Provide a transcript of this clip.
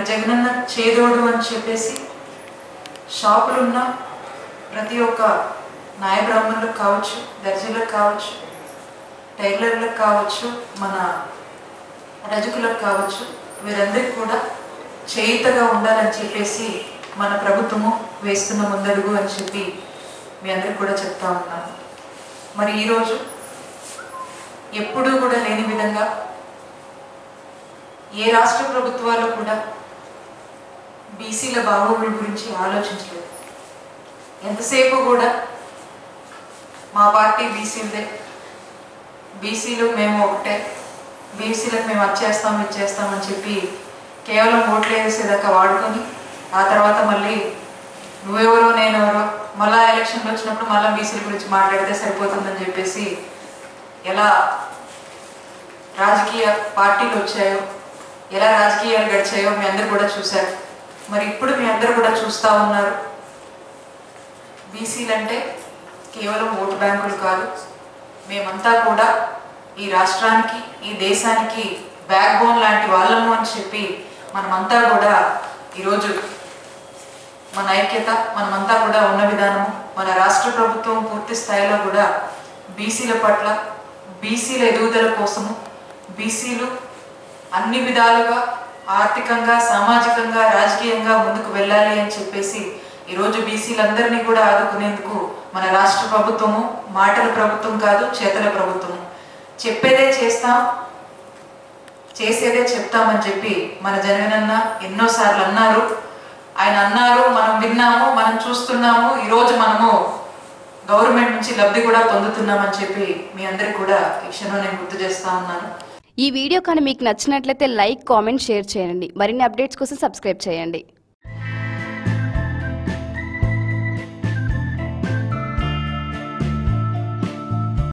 జగనన్న చేదోడు అని చెప్పేసి షాపులున్న ప్రతి ఒక్క నాయ బ్రాహ్మణులకు కావచ్చు దర్జీలకు కావచ్చు టైలర్లకు కావచ్చు మన రజకులకు కావచ్చు వీరందరికీ కూడా చేయితగా ఉండాలని చెప్పేసి మన ప్రభుత్వము వేస్తున్న ముందడుగు అని చెప్పి మీ అందరికి కూడా చెప్తా ఉన్నాను మరి ఈరోజు ఎప్పుడూ కూడా లేని విధంగా ఏ రాష్ట్ర ప్రభుత్వాలు కూడా బీసీల బాగోగుల గురించి ఆలోచించలేదు ఎంతసేపు కూడా మా పార్టీ బీసీలదే బీసీలు మేము ఒకటే బీసీలకు మేము వచ్చేస్తాం ఇచ్చేస్తామని చెప్పి కేవలం ఓట్లు వేసేదాకా వాడుకొని ఆ తర్వాత మళ్ళీ నువ్వెవరో నేనెవరో మళ్ళా ఎలక్షన్లు వచ్చినప్పుడు మళ్ళీ బీసీల గురించి మాట్లాడితే సరిపోతుందని చెప్పేసి ఎలా రాజకీయ పార్టీలు వచ్చాయో ఎలా రాజకీయాలు గడిచాయో మీ అందరు కూడా చూశారు మరి ఇప్పుడు మీ అందరు కూడా చూస్తూ ఉన్నారు బీసీలు అంటే కేవలం ఓటు బ్యాంకులు కాదు మేమంతా కూడా ఈ రాష్ట్రానికి ఈ దేశానికి బ్యాక్ బోన్ లాంటి వాళ్ళము అని చెప్పి మనమంతా కూడా ఈరోజు మన ఐక్యత మనమంతా కూడా ఉన్న విధానము మన రాష్ట్ర ప్రభుత్వం పూర్తి స్థాయిలో కూడా బీసీల పట్ల బీసీల ఎదుగుదల కోసము బీసీలు అన్ని విధాలుగా ఆర్థికంగా సామాజికంగా రాజకీయంగా ముందుకు వెళ్ళాలి అని చెప్పేసి ఈరోజు బీసీలందరినీ కూడా ఆదుకునేందుకు మన రాష్ట్ర ప్రభుత్వము మాటల ప్రభుత్వం కాదు చేతల ప్రభుత్వము చెప్పేదే చేస్తాం చేసేదే చెప్తామని చెప్పి మన జగనన్న ఎన్నోసార్లు అన్నారు ఆయన అన్నారు మనం విన్నాము మనం చూస్తున్నాము ఈరోజు మనము గవర్నమెంట్ నుంచి లబ్ధి కూడా పొందుతున్నామని చెప్పి మీ అందరికి కూడా ఈ క్షణం నేను గుర్తు చేస్తా ఉన్నాను ఈ వీడియో కానీ మీకు నచ్చినట్లయితే లైక్ కామెంట్ షేర్ చేయండి మరిన్ని అప్డేట్స్ కోసం సబ్స్క్రైబ్ చేయండి